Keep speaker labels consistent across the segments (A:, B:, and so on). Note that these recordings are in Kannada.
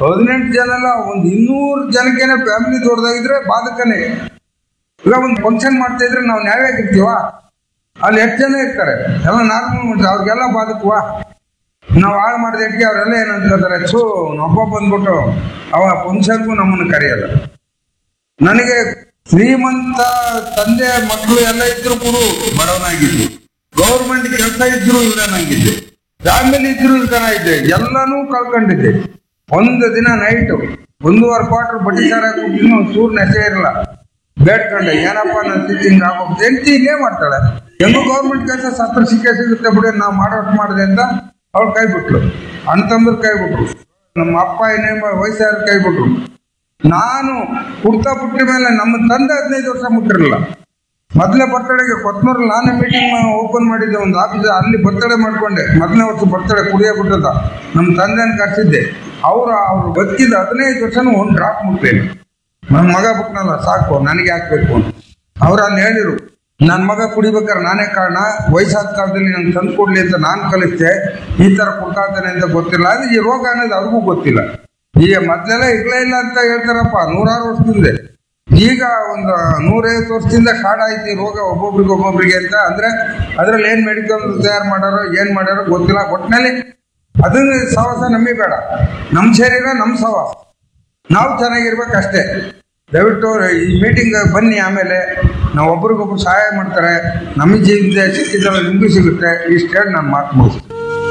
A: ಹದಿನೆಂಟು ಜನ ಅಲ್ಲ ಒಂದು ಇನ್ನೂರು ಜನಕ್ಕೇನೆ ಫ್ಯಾಮಿಲಿ ದೊಡ್ಡದಾಗಿದ್ರೆ ಬಾಧಕನೇ ಈಗ ಒಂದು ಫಂಕ್ಷನ್ ಮಾಡ್ತಾ ಇದ್ರೆ ನಾವು ನ್ಯಾಯವಾಗಿರ್ತೀವ ಅಲ್ಲಿ ಎಷ್ಟು ಜನ ಇರ್ತಾರೆ ಎಲ್ಲ ನಾರ್ಮಲ್ ಮಾಡ್ತಾರೆ ಅವ್ರಿಗೆಲ್ಲ ಬಾಧಕವಾ ನಾವು ಹಾಳು ಮಾಡಿದ ಇಟ್ಗೆ ಅವರೆಲ್ಲ ಏನಂತಾರೆ ಸೊ ಒಬ್ಬ ಬಂದ್ಬಿಟ್ಟು ಅವ ಫಂಕ್ಷನ್ಗೂ ನಮ್ಮನ್ನು ಕರೆಯಲ್ಲ ನನಗೆ ಶ್ರೀಮಂತ ತಂದೆ ಮಕ್ಕಳು ಎಲ್ಲ ಇದ್ರು ಕೂಡ ಬಡವನಾಗಿದ್ದು ಗೌರ್ಮೆಂಟ್ ಕೆಲಸ ಇದ್ರು ಇಲ್ಲನಾಗಿದ್ದೆ ಫ್ಯಾಮಿಲಿ ಇದ್ರು ಇಲ್ದನ ಇದ್ದೆ ಎಲ್ಲನೂ ಕಳ್ಕೊಂಡಿದ್ದೆ ಒಂದು ದಿನ ನೈಟು ಒಂದೂವರೆ ಕ್ವಾರ್ಟರ್ ಬಡ್ಡಿ ಸಾರ ಇನ್ನೂ ಚೂರು ನೆಸೆ ಇರಲ್ಲ ಬೇಡ್ಕೊಂಡೆ ಏನಪ್ಪ ನನ್ನ ಸ್ಥಿತಿ ಹಿಂಗೆ ಆಗೋಗ್ತದೆ ಹೆಂಡತಿ ಇಲ್ಲೇ ಮಾಡ್ತಾಳೆ ಹೆಂಗು ಗೌರ್ಮೆಂಟ್ ಕೆಲಸ ಸತ್ರ ಸಿಕ್ಕೇ ಸಿಗುತ್ತೆ ಬಿಡಿ ನಾವು ಮಾಡೋಷ್ಟು ಮಾಡಿದೆ ಅಂತ ಅವ್ಳು ಕೈ ಬಿಟ್ಲು ಅಣ್ಣ ತಮ್ಮರು ಕೈ ಬಿಟ್ರು ನಮ್ಮ ಅಪ್ಪ ಏನೇಮ ವಯಸ್ಸಾದ ಕೈ ಬಿಟ್ರು ನಾನು ಹುಡ್ತಾ ಪುಟ್ಟ ಮೇಲೆ ನಮ್ಮ ತಂದೆ ಹದಿನೈದು ವರ್ಷ ಮುಟ್ಟಿರಲಿಲ್ಲ ಮೊದಲೇ ಬರ್ತಡೆಗೆ ಕೊತ್ನೂರಲ್ಲಿ ನಾನೇ ಮೀಟಿಂಗ್ ಓಪನ್ ಮಾಡಿದ್ದೆ ಒಂದು ಆಫೀಸ್ ಅಲ್ಲಿ ಬರ್ತಡೆ ಮಾಡ್ಕೊಂಡೆ ಮೊದಲನೇ ವರ್ಷ ಬರ್ತಡೆ ಕುಡಿಯೋ ಬಿಟ್ಟದ ನಮ್ಮ ತಂದೆನ ಕರ್ಸಿದ್ದೆ ಅವರು ಅವ್ರು ಬದುಕಿದ ಹದಿನೈದು ವರ್ಷನೂ ಒಂದು ಡ್ರಾಪ್ ಮುಟ್ಲಿಲ್ಲ ನನ್ನ ಮಗ ಬಿಟ್ನಲ್ಲ ಸಾಕು ನನಗೆ ಹಾಕ್ಬೇಕು ಅಂತ ಅವ್ರು ಅಲ್ಲಿ ಹೇಳಿರು ನನ್ನ ಮಗ ಕುಡಿಬೇಕಾದ್ರೆ ನಾನೇ ಕಾರಣ ವಯಸ್ಸಾದ ಕಾಲದಲ್ಲಿ ನಂಗೆ ತಂದು ಕೊಡ್ಲಿ ಅಂತ ನಾನು ಕಲಿಸ್ತೆ ಈ ತರ ಕುಡ್ಕಾತಾನೆ ಅಂತ ಗೊತ್ತಿಲ್ಲ ಅದು ಈ ರೋಗ ಅನ್ನೋದು ಅವ್ರಿಗೂ ಗೊತ್ತಿಲ್ಲ ಈಗ ಮೊದಲೆಲ್ಲ ಇರ್ಲೇ ಇಲ್ಲ ಅಂತ ಹೇಳ್ತಾರಪ್ಪ ನೂರಾರು ವರ್ಷದಿಂದ ಈಗ ಒಂದು ನೂರೈವತ್ತು ವರ್ಷದಿಂದ ಸ್ಟಾರ್ಟ್ ಆಯ್ತು ಈ ರೋಗ ಒಬ್ಬೊಬ್ರಿಗೆ ಒಬ್ಬೊಬ್ರಿಗೆ ಅಂತ ಅಂದ್ರೆ ಅದ್ರಲ್ಲಿ ಏನ್ ಮೆಡಿಕಲ್ ತಯಾರು ಮಾಡಾರೋ ಏನ್ ಮಾಡ್ಯಾರೋ ಗೊತ್ತಿಲ್ಲ ಒಟ್ಟಿನಲ್ಲಿ ಅದನ್ನ ಸವಾಸ ನಮಗೆ ಬೇಡ ನಮ್ಮ ಶರೀರ ನಮ್ಮ ಸವಾಸ ನಾವು ಚೆನ್ನಾಗಿರ್ಬೇಕಷ್ಟೇ ದಯವಿಟ್ಟು ಈ ಮೀಟಿಂಗ್ ಬನ್ನಿ ಆಮೇಲೆ ನಾವು ಒಬ್ರಿಗೊಬ್ರು ಸಹಾಯ ಮಾಡ್ತಾರೆ ನಮ್ಮ ಜೀವಿತ ಸಿಕ್ಕಿದ್ದಲ್ಲ ನಿಮಗೂ ಸಿಗುತ್ತೆ ಇಷ್ಟು ಹೇಳಿ ನಾನು ಮಾತು ಮುಗಿಸ್ತೀನಿ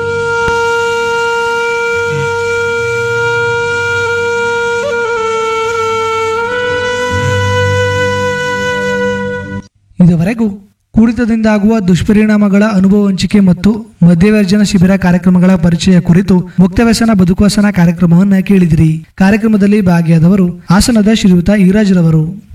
B: ಇದುವರೆಗೂ ಕುಡಿತದಿಂದ ಆಗುವ ದುಷ್ಪರಿಣಾಮಗಳ ಅನುಭವ ಹಂಚಿಕೆ ಮತ್ತು ಮಧ್ಯವರ್ಜನ ಶಿಬಿರ ಕಾರ್ಯಕ್ರಮಗಳ ಪರಿಚಯ ಕುರಿತು ಮುಕ್ತವ್ಯಸನ ಬದುಕುವಸನ ಕಾರ್ಯಕ್ರಮವನ್ನು ಕೇಳಿದಿರಿ ಕಾರ್ಯಕ್ರಮದಲ್ಲಿ ಭಾಗಿಯಾದವರು ಹಾಸನದ ಶ್ರೀಯುತ ಈರಾಜ್ರವರು